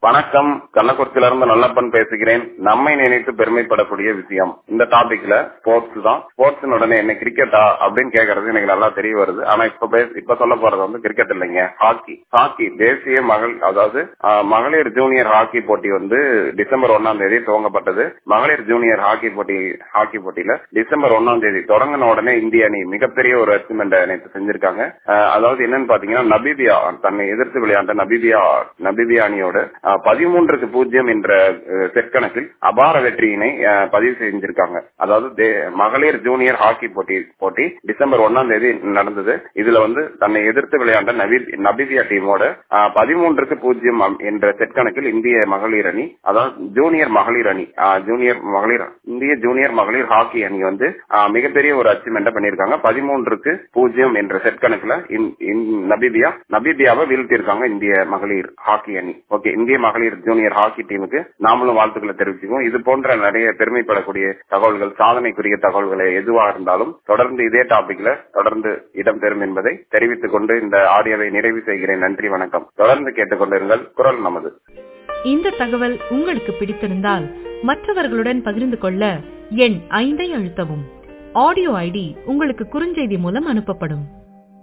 வணக்கம் கள்ளக்குறிச்சியில இருந்து நல்லப்பன் பேசுகிறேன் நம்மை நினைத்து பெருமைப்படக்கூடிய விஷயம் இந்த டாபிக்ல ஸ்போர்ட்ஸ் தான் ஸ்போர்ட்ஸ் உடனே என்ன கிரிக்கெட்டா அப்படின்னு கேக்குறது எனக்கு நல்லா தெரிய வருது ஆனா இப்ப பே- இப்ப சொல்ல போறது வந்து கிரிக்கெட் இல்லைங்க ஹாக்கி ஹாக்கி தேசிய மகள் அதாவது ஆஹ், மகளிர் ஜூனியர் ஹாக்கி போட்டி வந்து டிசம்பர் ஒன்னாம் தேதி துவங்கப்பட்டது மகளிர் ஜூனியர் ஹாக்கி போட்டி ஹாக்கி போட்டியில டிசம்பர் ஒன்னாம் தேதி தொடங்கின உடனே இந்திய அணி மிகப்பெரிய ஒரு அச்சீவ்மெண்ட் நேற்று செஞ்சிருக்காங்க ஆஹ், அதாவது என்னன்னு பாத்தீங்கன்னா நபீபியா தன்னை எதிர்த்து விளையாண்ட நபீபியா நபீபியா அணியோட ஆஹ், பதிமூன்றுக்கு பூஜ்ஜியம் என்ற ஆஹ், செட் கணக்கில் அபார வெற்றியினை ஆஹ், பதிவு செஞ்சிருக்காங்க அதாவது தே- மகளிர் ஜூனியர் ஹாக்கி போட்டி போட்டி டிசம்பர் ஒன்னாம் தேதி நடந்தது இதுல வந்து தன்னை எதிர்த்து விளையாண்ட நபி- நபீபியா டீமோட ஆஹ், பதிமூன்றுக்கு பூஜ்ஜியம் அம்- என்ற செட் கணக்கில் இந்திய மகளிர் அணி அதாவது ஜூனியர் மகளிர் அணி ஆஹ், ஜூனியர் மகளிர் இந்திய ஜூனியர் மகளிர் ஹாக்கி அணி வந்து ஆஹ், மிகப்பெரிய ஒரு அச்சீவ்மெண்ட் பண்ணிருக்காங்க பதிமூன்றுக்கு பூஜ்ஜியம் என்ற செட் கணக்குல இந்- இந்- நபீபியா நபீபியாவை வீழ்த்தியிருக்காங்க இந்திய மகளிர் ஹாக்கி அணி ஓகே இந்திய மகளிர் ஜூனியர் ஹாக்கி டீமுக்கு நாமளும் வாழ்த்துக்களை தெரிவிச்சுக்கோம் இது போன்ற நிறைய பெருமைப்படக்கூடிய தகவல்கள் சாதனைக்குரிய தகவல்களை எதுவாக இருந்தாலும் தொடர்ந்து இதே டாபிக்ல தொடர்ந்து இடம்பெறும் என்பதை தெரிவித்துக் கொண்டு இந்த ஆடியோவை நிறைவு செய்கிறேன் நன்றி வணக்கம் தொடர்ந்து கேட்டுக்கொண்டிருங்கள் குரல் நமது இந்த தகவல் உங்களுக்கு பிடித்திருந்தால் மற்றவர்களுடன் பகிர்ந்து கொள்ள எண் ஐந்தை அழுத்தவும் ஆடியோ ஐடி உங்களுக்கு குறுஞ்செய்தி மூலம் அனுப்பப்படும்